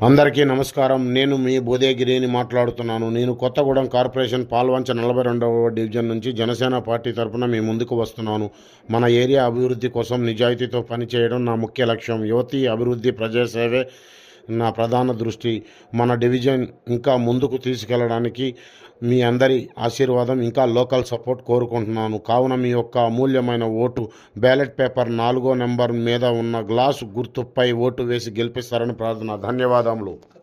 అందరికీ నమస్కారం నేను మీ బోదేగిరిని మాట్లాడుతున్నాను నేను కొత్తగూడెం కార్పొరేషన్ పాల్వంచ నలభై రెండవ డివిజన్ నుంచి జనసేన పార్టీ తరఫున మీ ముందుకు వస్తున్నాను మన ఏరియా అభివృద్ధి కోసం నిజాయితీతో పనిచేయడం నా ముఖ్య లక్ష్యం యువతి అభివృద్ధి ప్రజాసేవే నా ప్రధాన దృష్టి మన డివిజన్ ఇంకా ముందుకు తీసుకెళ్ళడానికి మీ అందరి ఆశీర్వాదం ఇంకా లోకల్ సపోర్ట్ కోరుకుంటున్నాను కావున మీ యొక్క అమూల్యమైన ఓటు బ్యాలెట్ పేపర్ నాలుగో నెంబర్ మీద ఉన్న గ్లాసు గుర్తుపై ఓటు వేసి గెలిపిస్తారని ప్రార్థన ధన్యవాదములు